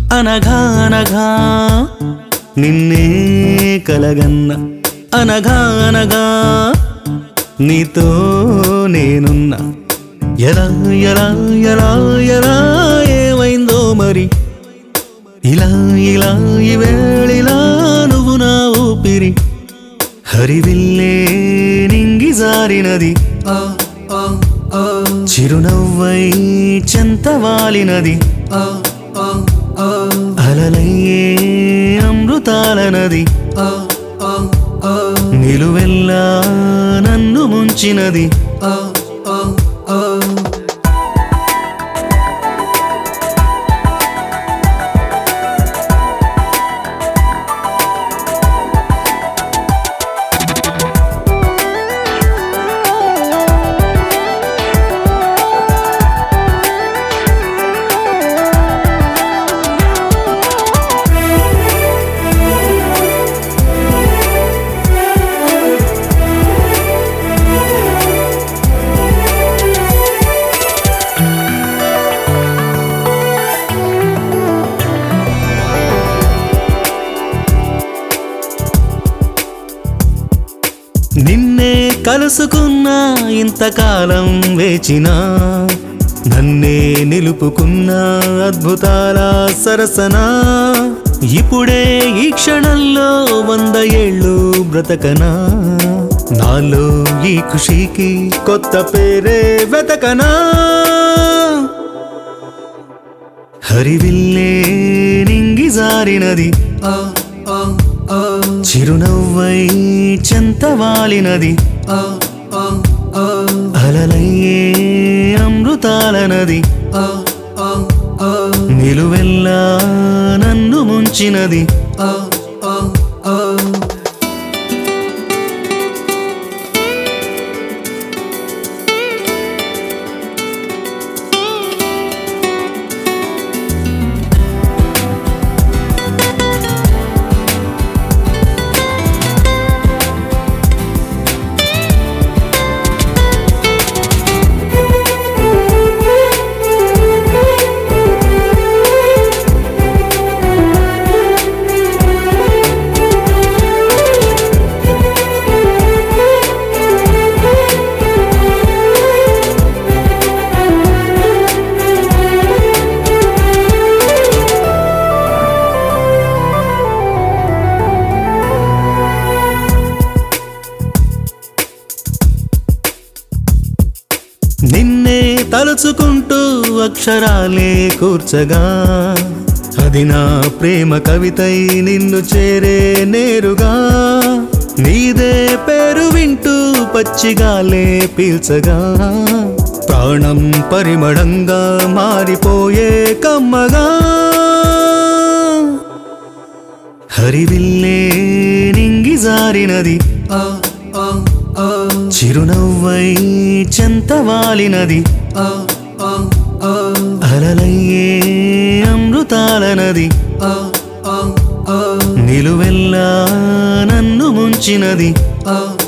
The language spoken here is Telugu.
అనఘా అనఘా నిన్నే కలగన్న అనఘా అనఘా నీతో నేనున్నా ఎలా ఎలా ఎలా ఎలా ఏమైందో మరి ఇలా ఇలా ఈ వేళిలా నువ్వు నా ఊపిరి హరివిల్లే నింగి జారినది చిరునవ్వై చెంతవాలినది అలలయ్యే అమృతాల నది నిలువెల్లా నన్ను ముంచినది నిన్నే కలుసుకున్నా ఇంతకాలం వేచినా నన్నే నిలుపుకున్న అద్భుతాల సరసనా ఇప్పుడే ఈ క్షణంలో వంద ఏళ్ళు బ్రతకనా నాలో ఈ ఖుషీకి కొత్త పేరే వెతకనా హరివిల్లే నింగి జారినది చిరునవ్వై చెంతవాలినది అలలయ్యే అమృతాల నది నిలువెల్లా నన్ను ముంచినది నిన్నే తలుచుకుంటూ అక్షరాలే కూర్చగా అది నా ప్రేమ కవితై నిన్ను చేరే నేరుగా నీదే పేరు వింటూ పచ్చిగాలే పీల్చగా ప్రాణం పరిమళంగా మారిపోయే కమ్మగా హరివిల్లే నింగి జారినది చిరునవ్వై చెంతవాలినది అలలయ్యే అమృతాల నది నిలువెల్లా నన్ను ముంచినది